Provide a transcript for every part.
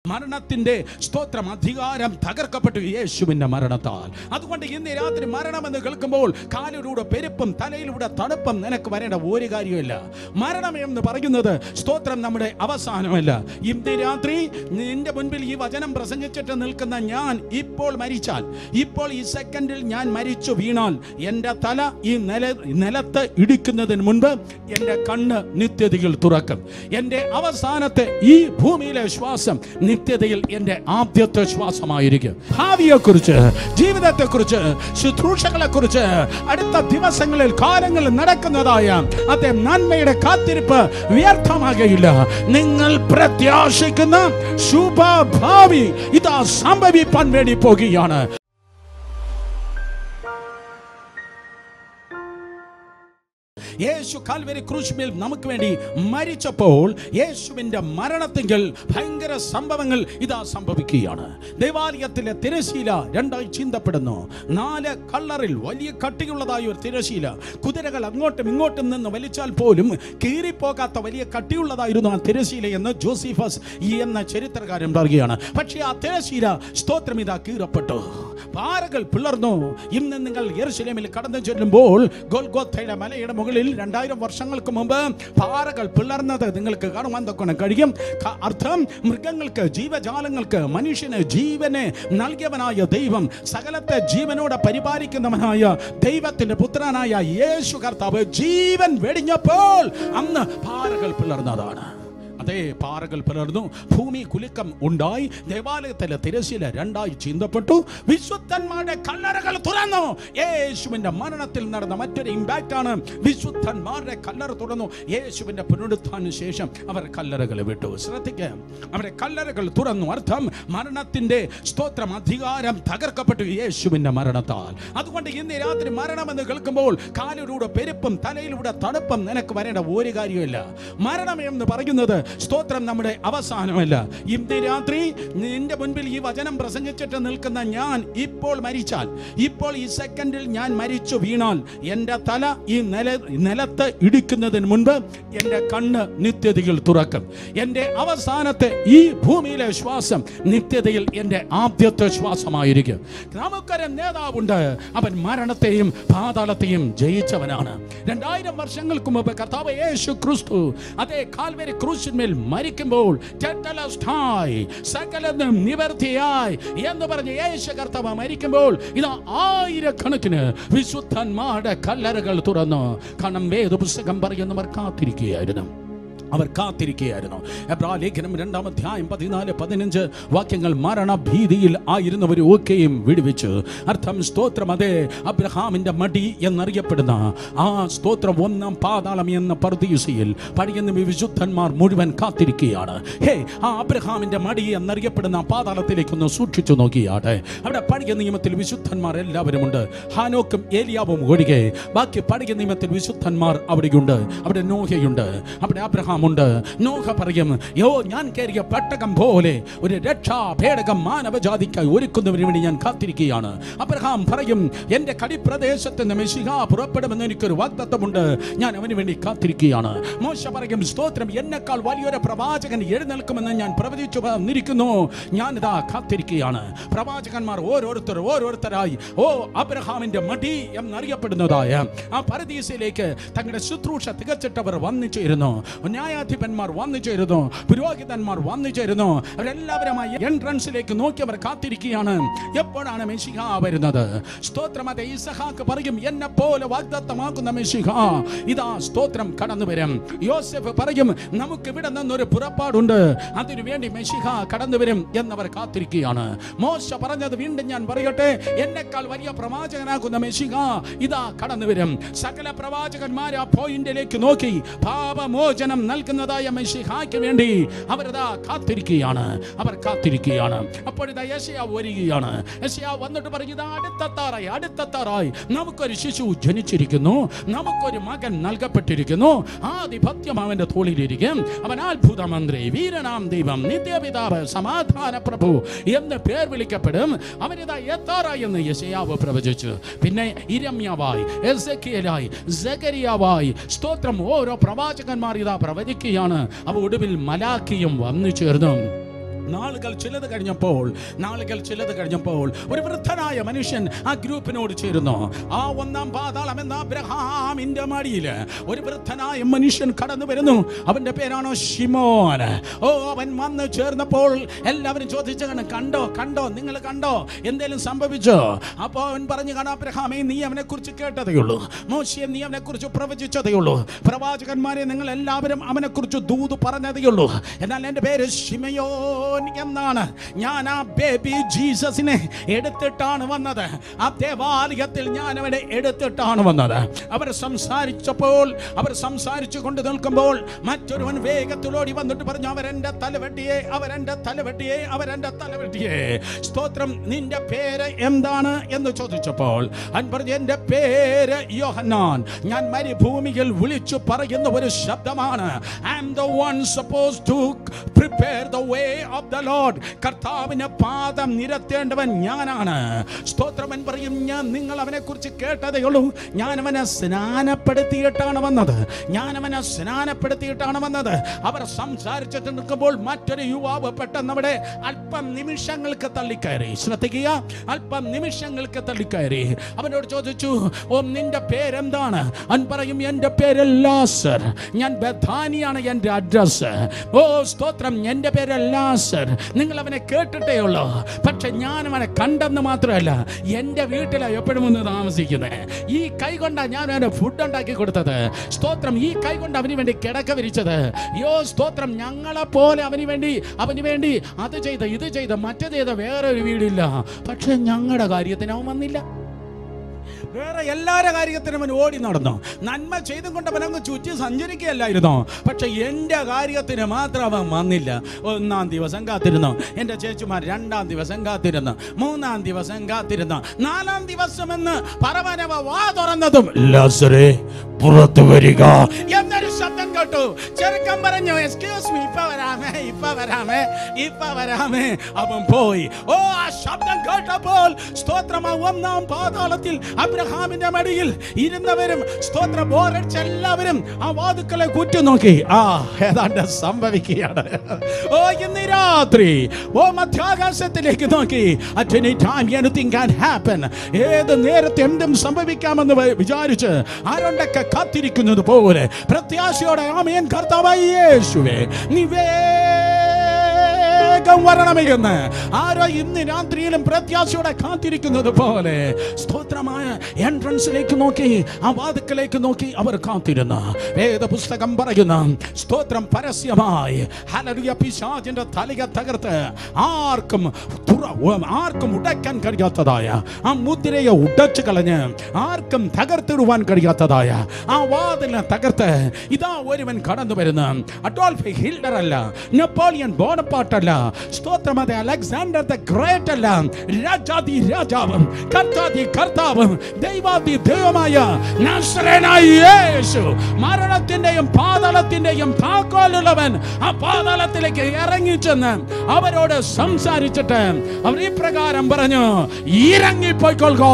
മരണത്തിന്റെ സ്തോത്രം അധികാരം തകർക്കപ്പെട്ടു യേശുവിന്റെ മരണത്താൽ അതുകൊണ്ട് ഇന്ന് രാത്രി മരണമെന്ന് കേൾക്കുമ്പോൾ കാലിലൂടെ പെരുപ്പും തലയിലൂടെ തണുപ്പും നിനക്ക് വരേണ്ട ഒരു കാര്യമില്ല മരണം എന്ന് പറയുന്നത് സ്തോത്രം നമ്മുടെ അവസാനമല്ല ഇന്ന് രാത്രി നിന്റെ മുൻപിൽ ഈ വചനം പ്രസംഗിച്ചിട്ട് നിൽക്കുന്ന ഞാൻ ഇപ്പോൾ മരിച്ചാൽ ഇപ്പോൾ ഈ സെക്കൻഡിൽ ഞാൻ മരിച്ചു വീണാൽ എൻ്റെ തല ഈ നില നിലത്ത് ഇടിക്കുന്നതിന് മുൻപ് എൻ്റെ കണ്ണ് നിത്യതയിൽ തുറക്കും എൻ്റെ അവസാനത്തെ ഈ ഭൂമിയിലെ ശ്വാസം നിത്യതയിൽ എൻ്റെ ആദ്യത്തെ ശ്വാസമായിരിക്കും ഭാവിയെക്കുറിച്ച് ജീവിതത്തെക്കുറിച്ച് ശുശ്രൂഷകളെക്കുറിച്ച് അടുത്ത ദിവസങ്ങളിൽ കാലങ്ങളിൽ നടക്കുന്നതായ അതേ നന്മയുടെ കാത്തിരിപ്പ് വ്യർത്ഥമാകയില്ല നിങ്ങൾ പ്രത്യാശിക്കുന്ന ശുഭഭാവി ഇതാ സംഭവിപ്പാൻ വേണ്ടി പോകുകയാണ് യേശു കാൽവരി ക്രൂശിമേൽ നമുക്ക് വേണ്ടി മരിച്ചപ്പോൾ യേശുവിന്റെ മരണത്തെങ്കിൽ ഭയങ്കര സംഭവങ്ങൾ ഇതാ സംഭവിക്കുകയാണ് ദേവാലയത്തിലെ തിരശീല രണ്ടായി ചിന്തപ്പെടുന്നു നാല് കളറിൽ വലിയ കട്ടിയുള്ളതായ ഒരു തിരശീല കുതിരകൾ അങ്ങോട്ടും ഇങ്ങോട്ടും നിന്ന് വലിച്ചാൽ പോലും കീറിപ്പോകാത്ത വലിയ കട്ടിയുള്ളതായിരുന്നു ആ തിരശീല എന്ന് ജോസിഫസ് ഈ എന്ന ചരിത്രകാരൻ പറയുകയാണ് പക്ഷേ ആ തിരശീല സ്തോത്രം ഇതാ കീറപ്പെട്ടു പാറകൾ പിളർന്നു ഇന്ന് നിങ്ങൾ യെരുശലേമിൽ കടന്നു ചെല്ലുമ്പോൾ ഗോൽഗോത്തയുടെ മലയുടെ മുകളിൽ രണ്ടായിരം വർഷങ്ങൾക്ക് മുമ്പ് പാറകൾ പിളർന്നത് നിങ്ങൾക്ക് കാണുവാൻ തൊക്കെ കഴിയും ക- അർത്ഥം മൃഗങ്ങൾക്ക് ജീവജാലങ്ങൾക്ക് മനുഷ്യന് ജീവനെ നൽകിയവനായ ദൈവം സകലത്തെ ജീവനോടെ പരിപാലിക്കുന്നവനായ ദൈവത്തിന്റെ പുത്രനായ യേശു കർത്താവ് ജീവൻ വെടിഞ്ഞപ്പോൾ അന്ന് പാറകൾ പിളർന്നതാണ് അതേ പാറകൾ പിളർന്നു ഭൂമി കുലുക്കം ഉണ്ടായി ദേവാലയത്തിലെ തിരശീല രണ്ടായി ചിന്തപ്പെട്ടു വിശുദ്ധന്മാരുടെ കല്ലറകൾ തുറന്നു യേശുവിന്റെ മരണത്തിൽ നടന്ന മറ്റൊരു ഇമ്പാക്റ്റ് ആണ് വിശുദ്ധന്മാരുടെ കല്ലറ തുറന്നു യേശുവിന്റെ പുനരുത്ഥാനു ശേഷം അവർ കല്ലറകൾ വിട്ടു ശ്രദ്ധിക്കുക അവരുടെ കല്ലറകൾ തുറന്നു അർത്ഥം മരണത്തിന്റെ സ്തോത്രം അധികാരം തകർക്കപ്പെട്ടു യേശുവിന്റെ മരണത്താൽ അതുകൊണ്ട് ഇന്ന് രാത്രി മരണമെന്ന് കേൾക്കുമ്പോൾ കാലിലൂടെ പെരുപ്പും തലയിലൂടെ തണുപ്പും നിനക്ക് വരേണ്ട ഒരു കാര്യമില്ല മരണം എന്ന് പറയുന്നത് സ്തോത്രം നമ്മുടെ അവസാനമല്ല ഇന്ന് രാത്രി നിന്റെ മുൻപിൽ ഈ വചനം പ്രസംഗിച്ചിട്ട് നിൽക്കുന്ന ഞാൻ ഇപ്പോൾ മരിച്ചാൽ ഇപ്പോൾ ഈ സെക്കൻഡിൽ ഞാൻ മരിച്ചു വീണാൽ എൻ്റെ തല ഈ നില നിലത്ത് ഇടിക്കുന്നതിന് മുൻപ് എൻ്റെ കണ്ണ് നിത്യതയിൽ തുറക്കും എൻ്റെ അവസാനത്തെ ഈ ഭൂമിയിലെ ശ്വാസം നിത്യതയിൽ എൻ്റെ ആദ്യത്തെ ശ്വാസമായിരിക്കും നമുക്കൊരു നേതാവുണ്ട് അവൻ മരണത്തെയും പാതാളത്തെയും ജയിച്ചവനാണ് രണ്ടായിരം വർഷങ്ങൾക്ക് മുമ്പ് കർത്താവ് യേശു ക്രിസ്തു അതേ കാൽവരി ക്രൂശിന്മേൽ മരിക്കുമ്പോൾ തെറ്റലസ്റ്റായി സകലതും നിവർത്തിയായി എന്ന് പറഞ്ഞ് യേശു കർത്താവ് മരിക്കുമ്പോൾ ഇത് ആയിരക്കണക്കിന് വിശുദ്ധന്മാരുടെ കല്ലറകൾ തുറന്നു കാരണം വേദ പുസ്തകം പറയുന്നവർ കാത്തിരിക്കുകയായിരുന്നു അവർ കാത്തിരിക്കുകയായിരുന്നു എബ്രാ ലേഖനം രണ്ടാം അധ്യായം പതിനാല് പതിനഞ്ച് വാക്യങ്ങൾ മരണഭീതിയിൽ ആയിരുന്നവർ ഒക്കെയും വിടുവിച്ചു അർത്ഥം സ്തോത്രം അതെ അബ്രഹാമിന്റെ മടി എന്നറിയപ്പെടുന്ന ആ സ്തോത്രം ഒന്നാം പാതാളം എന്ന പർദീസയിൽ പടിയുന്ന വിശുദ്ധന്മാർ മുഴുവൻ കാത്തിരിക്കുകയാണ് ഹേ ആ അബ്രഹാമിന്റെ മടി എന്നറിയപ്പെടുന്ന ആ പാതാളത്തിലേക്കൊന്ന് സൂക്ഷിച്ചു നോക്കിയാട്ടെ അവിടെ പടിയ നിയമത്തിൽ വിശുദ്ധന്മാർ എല്ലാവരും ഉണ്ട് ഹാനോക്കും ഏലിയാവും ഒഴികെ ബാക്കി പടിയ നിയമത്തിൽ വിശുദ്ധന്മാർ അവിടെയുണ്ട് അവിടെ നോഹയുണ്ട് അവിടെ അബ്രഹാം ഉണ്ട് നോഹ പറയും യോ ഞാൻ കയറിയ പെട്ടകം പോലെ ഒരു രക്ഷാ ഭേടകം മാനവജാതിക്കായി ഒരുക്കുന്നതിന് വേണ്ടി ഞാൻ കാത്തിരിക്കുകയാണ് അബ്രഹാം പറയും എൻ്റെ കടിപ്രദേശത്ത് നിന്ന് മെസ്സിഹ പുറപ്പെടുമെന്ന് എനിക്കൊരു വാഗ്ദത്തമുണ്ട് ഞാൻ അവന് വേണ്ടി കാത്തിരിക്കുകയാണ് മോശ പറയും സ്തോത്രം എന്നെക്കാൾ വലിയൊരു പ്രവാചകൻ എഴുന്നേൽക്കുമെന്ന് ഞാൻ പ്രവചിച്ചു വന്നിരിക്കുന്നു ഞാനിതാ കാത്തിരിക്കുകയാണ് പ്രവാചകന്മാർ ഓരോരുത്തർ ഓരോരുത്തരായി ഓ അബ്രഹാമിന്റെ മടി എന്നറിയപ്പെടുന്നതായ ആ പരദീസയിലേക്ക് തങ്ങളുടെ ശുശ്രൂഷ തികച്ചിട്ടവർ വന്നു ചേരുന്നു ന്യായാധിപന്മാർ വന്നു ചേരുന്നു പുരോഹിതന്മാർ വന്നു ചേരുന്നു അവരെല്ലാവരുമായി എൻട്രൻസിലേക്ക് നോക്കി അവർ കാത്തിരിക്കുകയാണ് എപ്പോഴാണ് മെസ്സിഹ വരുന്നത് സ്തോത്രം അതെ ഇസഹാക്ക് പറയും എന്നെ പോലെ വാഗ്ദത്തമാക്കുന്ന മെസ്സിഹ ഇതാ സ്തോത്രം കടന്നു വരും യോസെഫ് പറയും നമുക്ക് ഇവിടെ നിന്നൊരു പുറപ്പാടുണ്ട് അതിനു വേണ്ടി മെസ്സിഹ കടന്നു വരും എന്നവർ കാത്തിരിക്കുകയാണ് മോശ പറഞ്ഞത് വീണ്ടും ഞാൻ പറയട്ടെ എന്നെക്കാൾ വലിയ പ്രവാചകനാകുന്ന മെസ്സിഹ ഇതാ കടന്നു വരും സകല പ്രവാചകന്മാർ ആ പോയിന്റിലേക്ക് നോക്കി പാപമോചനം നൽകുന്നതായ മെസ്സിഹായ്ക്ക് വേണ്ടി അവരതാ കാത്തിരിക്കുകയാണ് അവർ കാത്തിരിക്കുകയാണ് അപ്പോഴിതാ യശയാ വരികയാണ് യശയാ വന്നിട്ട് പറഞ്ഞു ഇതാ അടുത്തെത്താറായി അടുത്തെത്താറായി നമുക്കൊരു ശിശു ജനിച്ചിരിക്കുന്നു നമുക്കൊരു മകൻ നൽകപ്പെട്ടിരിക്കുന്നു ആധിപത്യം അവന്റെ തോളിലിരിക്കും അവൻ അത്ഭുത മന്ത്രി വീരനാം ദൈവം നിത്യപിതാവ് സമാധാന പ്രഭു എന്ന് പേർ വിളിക്കപ്പെടും അവനിതാ എത്താറായി എന്ന് യശയാവ് പ്രവചിച്ചു പിന്നെ ഇരമ്യാവായി എസെക്കിയലായി സകരിയാവായി സ്തോത്രം ഓരോ പ്രവാചകന്മാർ ഇതാ പ്രവചിക്കുകയാണ് അവ ഒടുവിൽ മലാക്കിയും വന്നു ചേർന്നു നാളുകൾ ചിലത് കഴിഞ്ഞപ്പോൾ നാളുകൾ ചിലത് കഴിഞ്ഞപ്പോൾ ഒരു വൃദ്ധനായ മനുഷ്യൻ ആ ഗ്രൂപ്പിനോട് ചേരുന്നു ആ ഒന്നാം പാതാളം എന്ന അബ്രഹാമിന്റെ മടിയിൽ ഒരു വൃദ്ധനായ മനുഷ്യൻ കടന്നു വരുന്നു അവന്റെ പേരാണോ ഷിമോൻ ഓ അവൻ വന്ന് ചേർന്നപ്പോൾ എല്ലാവരും ചോദിച്ചാണ് കണ്ടോ കണ്ടോ നിങ്ങൾ കണ്ടോ എന്തേലും സംഭവിച്ചോ അപ്പോൾ അവൻ പറഞ്ഞു കാണാം അബ്രഹാമേ നീ അവനെ കുറിച്ച് കേട്ടതേ ഉള്ളൂ മോശയെ നീ അവനെ കുറിച്ച് പ്രവചിച്ചതേ ഉള്ളൂ പ്രവാചകന്മാരെ നിങ്ങൾ എല്ലാവരും അവനെ കുറിച്ച് ദൂത് പറഞ്ഞതേ ഉള്ളൂ എന്നാൽ എൻ്റെ പേര് ഷിമയോൻ എന്നാണ് ഞാൻ ആ ബേബി ജീസസിനെ എടുത്തിട്ടാണ് വന്നത് ആ ദേവാലയത്തിൽ ഞാൻ അവനെ എടുത്തിട്ടാണ് വന്നത് അവർ സംസാരിച്ചപ്പോൾ അവർ സംസാരിച്ചു കൊണ്ട് നിൽക്കുമ്പോൾ മറ്റൊരുവൻ വേഗത്തിലോടി വന്നിട്ട് പറഞ്ഞു അവരെന്റെ തലവെട്ടിയെ അവരെന്റെ തലവെട്ടിയെ അവരെന്റെ തലവെട്ടിയെ സ്തോത്രം നിന്റെ പേര് എന്താണ് എന്ന് ചോദിച്ചപ്പോൾ അവൻ പറഞ്ഞു എൻ്റെ പേര് യോഹന്നാൻ ഞാൻ മരുഭൂമിയിൽ വിളിച്ചു പറയുന്ന ഒരു ശബ്ദമാണ് I am the one suppose to prepare the way of the Lord കർത്താവിന് പാദം നിരത്തേണ്ടവൻ ഞാനാണ് സ്തോത്രമൻ പറയും ഞാൻ നിങ്ങൾ അവനെ കുറിച്ച് കേട്ടതേ ഉള്ളൂ ഞാൻ അവനെ സ്നാനപ്പെടുത്തിയിട്ടാണ് വന്നത് ഞാൻ അവനെ സ്നാനപ്പെടുത്തിയിട്ടാണ് വന്നത് അവർ സംസാരിച്ചിട്ട് നിൽക്കുമ്പോൾ മറ്റൊരു യുവാവ് പെട്ടെന്ന് അവിടെ അല്പം നിമിഷങ്ങൾക്ക് തള്ളിക്കയറി ശ്രദ്ധിക്കുക അല്പം നിമിഷങ്ങൾക്ക് തള്ളിക്കയറി അവനോട് ചോദിച്ചു ഓ നിന്റെ പേരെന്താണ് അവൻ പറയും എൻ്റെ പേര് ലാസർ ഞാൻ ബഥാനിയാണ് എൻ്റെ അഡ്രസ് ഓ സ്തോത്രം എൻ്റെ പേര് ലാസർ നിങ്ങൾ അവനെ കേട്ടിട്ടേ ഉള്ളൂ പക്ഷെ ഞാൻ അവനെ കണ്ടെന്ന് മാത്രമല്ല എൻ്റെ വീട്ടിലാണ് എപ്പോഴും ഒന്ന് താമസിക്കുന്നത് ഈ കൈ കൊണ്ടാണ് ഞാൻ അവന് ഫുഡ് ഉണ്ടാക്കി കൊടുത്തത് സ്തോത്രം ഈ കൈ കൊണ്ട് അവന് വേണ്ടി കിടക്ക വിരിച്ചത് യോ സ്തോത്രം ഞങ്ങളെ പോലെ അവന് വേണ്ടി അവന് വേണ്ടി അത് ചെയ്ത ഇത് ചെയ്ത മറ്റത് ചെയ്ത വേറെ ഒരു വീടില്ല പക്ഷെ ഞങ്ങളുടെ കാര്യത്തിന് അവൻ വന്നില്ല വേറെ എല്ലാവരുടെ കാര്യത്തിനും അവൻ ഓടി നടന്നു നന്മ ചെയ്തും കൊണ്ട് അവൻ അങ്ങ് ചുറ്റി സഞ്ചരിക്കുകയല്ലായിരുന്നോ പക്ഷെ എൻ്റെ കാര്യത്തിന് മാത്രം അവൻ വന്നില്ല ഒന്നാം ദിവസം കാത്തിരുന്നു എൻ്റെ ചേച്ചിമാർ രണ്ടാം ദിവസം കാത്തിരുന്നു മൂന്നാം ദിവസം കാത്തിരുന്നു നാലാം ദിവസം എന്ന് പറവനവ വാ തുറന്നതും ലാസറേ പുറത്തു വരിക എന്നൊരു ശബ്ദം കേട്ടു ചെറുക്കൻ പറഞ്ഞു എക്സ്ക്യൂസ് മീ ഇപ്പൊ വരാമേ ഇപ്പൊ വരാമേ ഇപ്പൊ വരാമേ അവൻ പോയി ഓ ആ ശബ്ദം കേട്ടപ്പോൾ സ്തോത്രം ആ ഒന്നാം പാതാളത്തിൽ അബ്രഹാമിന്റെ മടിയിൽ ഇരുന്നവരും സ്തോത്ര ബോറടിച്ച എല്ലാവരും ആ വാതുക്കളെ കുറ്റി നോക്കി ആ ഏതാണ്ട് സംഭവിക്കുകയാണ് ഓ ഇന്ന് രാത്രി ഓ മധ്യാകാശത്തിലേക്ക് നോക്കി at any time anything can happen ഏത് നേരത്തെ എന്തും സംഭവിക്കാമെന്ന് വ- വിചാരിച്ച് ആരുണ്ടൊക്കെ കാത്തിരിക്കുന്നത് പോലെ പ്രത്യാശയോടെ ആമേൻ കർത്താവായ യേശുവേ നീ വേഗം വരണമേ എന്ന് ആരോ ഇന്ന് രാത്രിയിലും പ്രത്യാശയോടെ കാത്തിരിക്കുന്നത് പോലെ സ്തോത്രമായ എൻട്രൻസിലേക്ക് നോക്കി ആ വാതുക്കളിലേക്ക് നോക്കി അവർ കാത്തിരുന്നു വേദപുസ്തകം പറയുന്ന സ്തോത്രം പരസ്യമായി ഹല്ലേലൂയ പിശാചിന്റെ തലക തകർത്ത് ആർക്കും തുറ- ആർക്കും ഉടയ്ക്കാൻ കഴിയാത്തതായ ആ മുദ്രയെ ഉടച്ചു കളഞ്ഞ് ആർക്കും തകർത്തിടുവാൻ കഴിയാത്തതായ ആ വാതിലിനെ തകർത്ത് ഇതാ ഒരുവൻ കടന്നു വരുന്ന അഡോൾഫ് ഹിൽഡർ അല്ല നെപ്പോളിയൻ ബോണപ്പാട്ടല്ല സ്തോത്രം അതെ അലക്സാണ്ടർ ദ ഗ്രേറ്റ് അല്ല രാജാതി രാജാവും കർത്താതി കർത്താവും ദൈവാതി ദൈവമായ നസ്രേനായ യേശു മരണത്തിന്റെയും പാതാളത്തിന്റെയും താക്കോലുള്ളവൻ ആ പാതാളത്തിലേക്ക് ഇറങ്ങിച്ചെന്ന് അവരോട് സംസാരിച്ചിട്ട് അവർ ഈ പ്രകാരം പറഞ്ഞു ഇറങ്ങിപ്പോയിക്കൊള്ളുക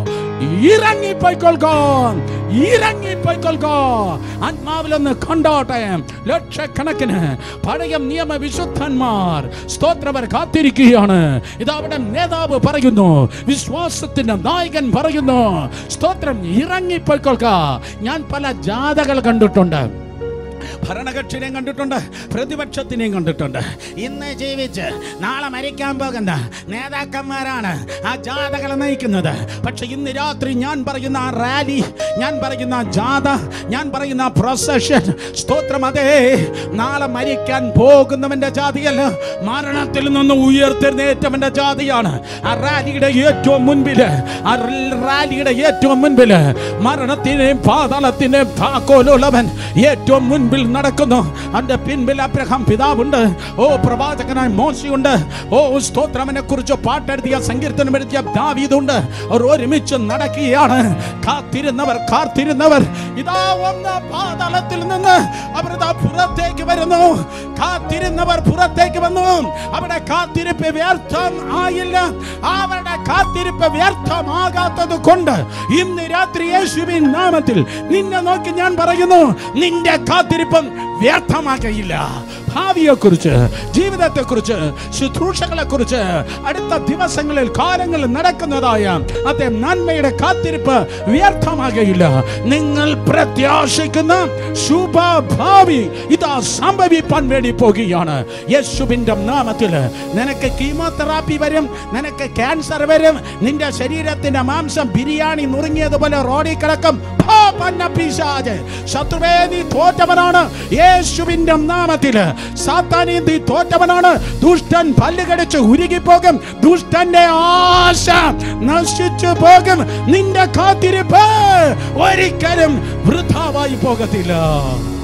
ഇറങ്ങിപ്പോയിക്കൊള്ളുക ഇറങ്ങിപ്പോയിക്കൊള്ളുക ആത്മാവിലൊന്ന് കണ്ടോട്ടെ ലക്ഷക്കണക്കിന് പഴയ നിയമ വിശുദ്ധന്മാർ സ്തോത്രവർ കാത്തിരിക്കുകയാണ് ഇത് അവിടെ നേതാവ് പറയുന്നു വിശ്വാസത്തിന്റെ നായകൻ പറയുന്നു സ്തോത്രം ഇറങ്ങിപ്പോയിക്കൊള്ളുക ഞാൻ പല ജാഥകൾ കണ്ടിട്ടുണ്ട് ഭരണകക്ഷിനെയും കണ്ടിട്ടുണ്ട് പ്രതിപക്ഷത്തിനെയും കണ്ടിട്ടുണ്ട് ഇന്ന് ജീവിച്ച് നാളെ മരിക്കാൻ പോകുന്ന നേതാക്കന്മാരാണ് ആ ജാഥകളെ നയിക്കുന്നത് പക്ഷെ ഇന്ന് രാത്രി ഞാൻ പറയുന്ന ആ റാലി ഞാൻ പറയുന്ന ആ ജാഥ ഞാൻ പറയുന്ന ആ പ്രൊസഷൻ സ്തോത്രം അതേ നാളെ മരിക്കാൻ പോകുന്നവന്റെ ജാതിയല്ല മരണത്തിൽ നിന്ന് ഉയർത്തെഴുന്നേറ്റവന്റെ ജാതിയാണ് ആ റാലിയുടെ ഏറ്റവും മുൻപിൽ ആ റാലിയുടെ ഏറ്റവും മുൻപിൽ മരണത്തിനെയും പാതാളത്തിന്റെയും താക്കോലുള്ളവൻ ഏറ്റവും മുൻപിൽ നടക്കുന്നു അവന്റെ പിൻപിൽ അബ്രഹാം പിതാവുണ്ട് ഓ പ്രവാചകനായ മോശയുണ്ട് ഓ സ്തോത്രമനെ കുറിച്ച് പാട്ടെഴുതിയ സങ്കീർത്തനം എഴുതിയ ദാവീദുണ്ട് അവർ ഒരുമിച്ച് നടക്കുകയാണ് കാത്തിരുന്നവർ കാത്തിരുന്നവർ ഇതാ ഒന്ന് പാതാളത്തിൽ നിന്ന് അവർ ഇതാ പുറത്തേക്ക് വരുന്നു കാത്തിരുന്നവർ പുറത്തേക്ക് വന്നു അവിടെ കാത്തിരിപ്പ് വ്യർത്ഥം ആയില്ല അവരുടെ കാത്തിരിപ്പ് വ്യർത്ഥമാകാത്തത് കൊണ്ട് ഇന്ന് രാത്രി യേശുവിൻ നാമത്തിൽ നിന്നെ നോക്കി ഞാൻ പറയുന്നു നിന്റെ കാത്തിരിപ്പം വ്യർത്ഥമാകയില്ല ഭാവിയെക്കുറിച്ച് ജീവിതത്തെക്കുറിച്ച് ശുശ്രൂഷകളെക്കുറിച്ച് അടുത്ത ദിവസങ്ങളിൽ കാലങ്ങളിൽ നടക്കുന്നതായ അതേ നന്മയുടെ കാത്തിരിപ്പ് വ്യർത്ഥമാകയില്ല നിങ്ങൾ പ്രത്യാശിക്കുന്ന ശുഭഭാവി ഇതാ സംഭവിപ്പാൻ വേണ്ടി പോകുകയാണ് യേശുവിന്റെ നാമത്തിൽ നിനക്ക് കീമോതെറാപ്പി വരും നിനക്ക് ക്യാൻസർ വരും നിന്റെ ശരീരത്തിന്റെ മാംസം ബിരിയാണി നുറുങ്ങിയതുപോലെ റോഡിൽ കിടക്കും ഫോ, പന്ന പിശാച്. ശത്രുവേ നീ തോറ്റവനാണ് യേശുവിന്റെ നാമത്തില് സാത്താനി നീ തോറ്റവനാണ് ദുഷ്ടൻ പല്ല് കടിച്ച് ഉരുകിപ്പോകും ദുഷ്ടന്റെ ആശ നശിച്ചു പോകും നിന്റെ കാത്തിരിപ്പ് ഒരിക്കലും വൃഥാവായി പോകത്തില്ല